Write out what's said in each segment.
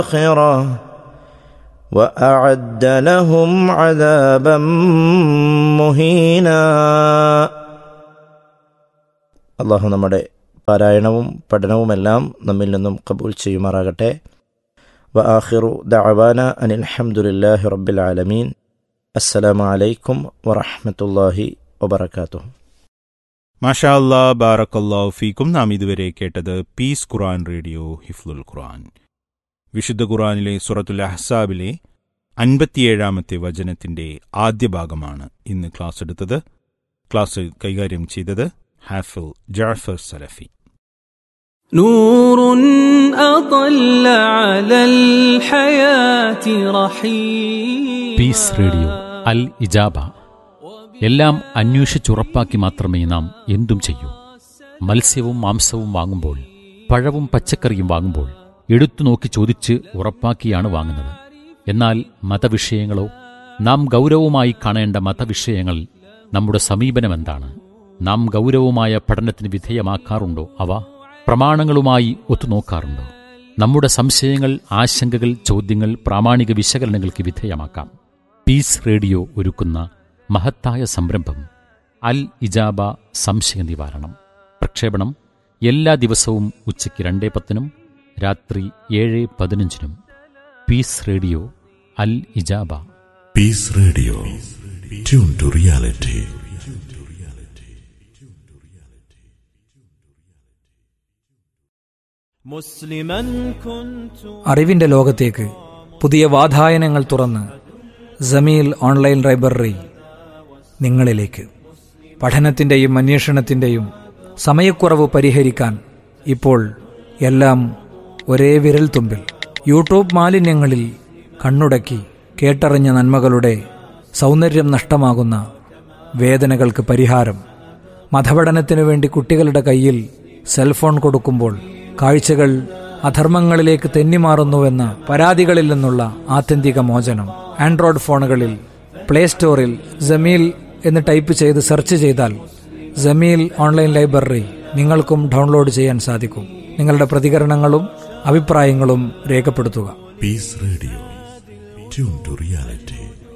الآخرة وأعد لهم عذابا مهينا അള്ളാഹു നമ്മുടെ പാരായണവും പഠനവുമെല്ലാം നമ്മിൽ നിന്നും കബൂൽ ചെയ്യുമാറാകട്ടെ വ ആഖിറു ദഅവാന അനിൽ ഹംദുലില്ലാഹി റബ്ബിൽ ആലമീൻ അസ്സലാമു അലൈക്കും വറഹ്മത്തുള്ളാഹി വബറകാതുഹു മാഷാ അല്ലാ ബാറക്കല്ലാ ഫീക്കും നാം ഇതുവരെ കേട്ടത് പീസ് ഖുറാൻ റേഡിയോ ഹിഫ്ലുൽ ഖുറാൻ വിശുദ്ധ ഖുറാനിലെ സുറത്തുൽ അഹ്സാബിലെ അൻപത്തിയേഴാമത്തെ വചനത്തിന്റെ ആദ്യ ഭാഗമാണ് ഇന്ന് ക്ലാസ് എടുത്തത് ക്ലാസ് കൈകാര്യം ചെയ്തത് ഹാഫിൽ ജാഫർ സലഫി نور أطل على الحياة رحيم പീസ് റേഡിയോ അൽ ഇജാബ എല്ലാം അന്വേഷിച്ചുറപ്പാക്കി മാത്രമേ നാം എന്തും ചെയ്യൂ മത്സ്യവും മാംസവും വാങ്ങുമ്പോൾ പഴവും പച്ചക്കറിയും വാങ്ങുമ്പോൾ എടുത്തു നോക്കി ചോദിച്ച് ഉറപ്പാക്കിയാണ് വാങ്ങുന്നത് എന്നാൽ മതവിഷയങ്ങളോ നാം ഗൗരവമായി കാണേണ്ട മതവിഷയങ്ങൾ നമ്മുടെ സമീപനം എന്താണ് നാം ഗൗരവമായ പഠനത്തിന് വിധേയമാക്കാറുണ്ടോ അവ പ്രമാണങ്ങളുമായി ഒത്തുനോക്കാറുണ്ടോ നമ്മുടെ സംശയങ്ങൾ ആശങ്കകൾ ചോദ്യങ്ങൾ പ്രാമാണിക വിശകലനങ്ങൾക്ക് വിധേയമാക്കാം പീസ് റേഡിയോ ഒരുക്കുന്ന മഹത്തായ സംരംഭം അൽ ഇജാബ സംശയ നിവാരണം പ്രക്ഷേപണം എല്ലാ ദിവസവും ഉച്ചയ്ക്ക് രണ്ടേ പത്തിനും രാത്രി ഏഴ് പതിനഞ്ചിനും പീസ് റേഡിയോ അൽ ഇജാബ Peace Radio. Tune to reality. مسلما كنت അറിവിന്റെ ലോകത്തേക്ക് പുതിയ വാതായനങ്ങൾ തുറന്ന് ജമീൽ ഓൺലൈൻ ലൈബ്രറി നിങ്ങളിലേക്ക് പഠനത്തിൻ്റെയും അന്വേഷണത്തിൻ്റെയും സമയക്കുറവ് പരിഹരിക്കാൻ ഇപ്പോൾ എല്ലാം ഒരേ വിരൽ തുമ്പിൽ യൂട്യൂബ് മാലിന്യങ്ങളിൽ കണ്ണുടക്കി കേട്ടറിഞ്ഞ നന്മകളുടെ സൗന്ദര്യം നഷ്ടമാകുന്ന വേദനകൾക്ക് പരിഹാരം മതപഠനത്തിനു വേണ്ടി കുട്ടികളുടെ കയ്യിൽ സെൽഫോൺ കൊടുക്കുമ്പോൾ കാഴ്ചകൾ അധർമ്മങ്ങളിലേക്ക് തെന്നിമാറുന്നുവെന്ന പരാതികളിൽ നിന്നുള്ള ആത്യന്തിക മോചനം ആൻഡ്രോയിഡ് ഫോണുകളിൽ പ്ലേ സ്റ്റോറിൽ ജമീൽ എന്ന് ടൈപ്പ് ചെയ്ത് സെർച്ച് ചെയ്താൽ ജമീൽ ഓൺലൈൻ ലൈബ്രറി നിങ്ങൾക്കും ഡൗൺലോഡ് ചെയ്യാൻ സാധിക്കും നിങ്ങളുടെ പ്രതികരണങ്ങളും അഭിപ്രായങ്ങളും രേഖപ്പെടുത്തുക Peace Radio. Tune to reality.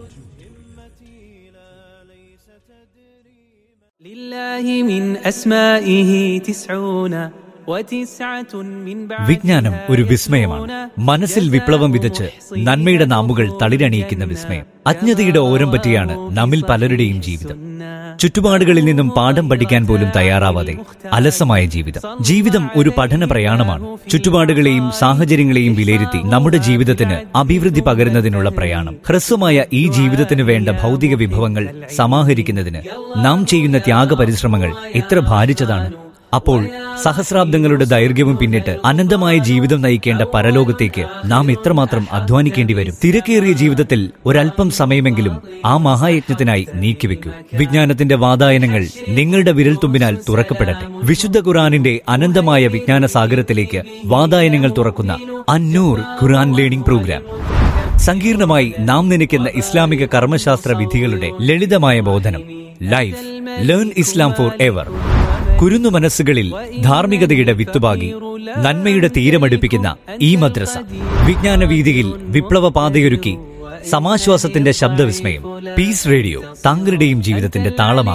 لله من أسمائه تسعون وتسعة من بعد വിജ്ഞാനം ഒരു വിസ്മയമാണ് മനസ്സിൽ വിപ്ലവം വിതച്ച് നന്മയുടെ നാമ്പുകൾ തളിരണിയിക്കുന്ന വിസ്മയം അജ്ഞതയുടെ ഓരം പറ്റിയാണ് നമ്മിൽ പലരുടെയും ജീവിതം ചുറ്റുപാടുകളിൽ നിന്നും പാഠം പഠിക്കാൻ പോലും തയ്യാറാവാതെ അലസമായ ജീവിതം ജീവിതം ഒരു പഠന പ്രയാണമാണ് ചുറ്റുപാടുകളെയും സാഹചര്യങ്ങളെയും വിലയിരുത്തി നമ്മുടെ ജീവിതത്തിന് അഭിവൃദ്ധി പകരുന്നതിനുള്ള പ്രയാണം ഹ്രസ്വമായ ഈ ജീവിതത്തിന് വേണ്ട ഭൗതിക വിഭവങ്ങൾ സമാഹരിക്കുന്നതിന് നാം ചെയ്യുന്ന ത്യാഗ പരിശ്രമങ്ങൾ എത്ര ഭാരിച്ചതാണ് അപ്പോൾ സഹസ്രാബ്ദങ്ങളുടെ ദൈർഘ്യവും പിന്നിട്ട് അനന്തമായ ജീവിതം നയിക്കേണ്ട പരലോകത്തേക്ക് നാം എത്രമാത്രം അധ്വാനിക്കേണ്ടി വരും തിരക്കേറിയ ജീവിതത്തിൽ ഒരല്പം സമയമെങ്കിലും ആ മഹായജ്ഞത്തിനായി നീക്കിവെക്കൂ വിജ്ഞാനത്തിന്റെ വാതായനങ്ങൾ നിങ്ങളുടെ വിരൽത്തുമ്പിനാൽ തുറക്കപ്പെടട്ടെ വിശുദ്ധ ഖുറാനിന്റെ അനന്തമായ വിജ്ഞാന സാഗരത്തിലേക്ക് വാതായനങ്ങൾ തുറക്കുന്ന അന്നൂർ ഖുറാൻ ലേണിംഗ് പ്രോഗ്രാം സങ്കീർണമായി നാം നനയ്ക്കുന്ന ഇസ്ലാമിക കർമ്മശാസ്ത്ര വിധികളുടെ ലളിതമായ ബോധനം life learn Islam forever കുരുന്നു മനസ്സുകളിൽ ധാർമ്മികതയുടെ വിത്തുപാകി നന്മയുടെ തീരമടുപ്പിക്കുന്ന ഈ മദ്രസ വിജ്ഞാന വീതിയിൽ വിപ്ലവ പാതയൊരുക്കി സമാശ്വാസത്തിന്റെ ശബ്ദവിസ്മയം പീസ് റേഡിയോ താങ്കളുടെയും ജീവിതത്തിന്റെ താളമാ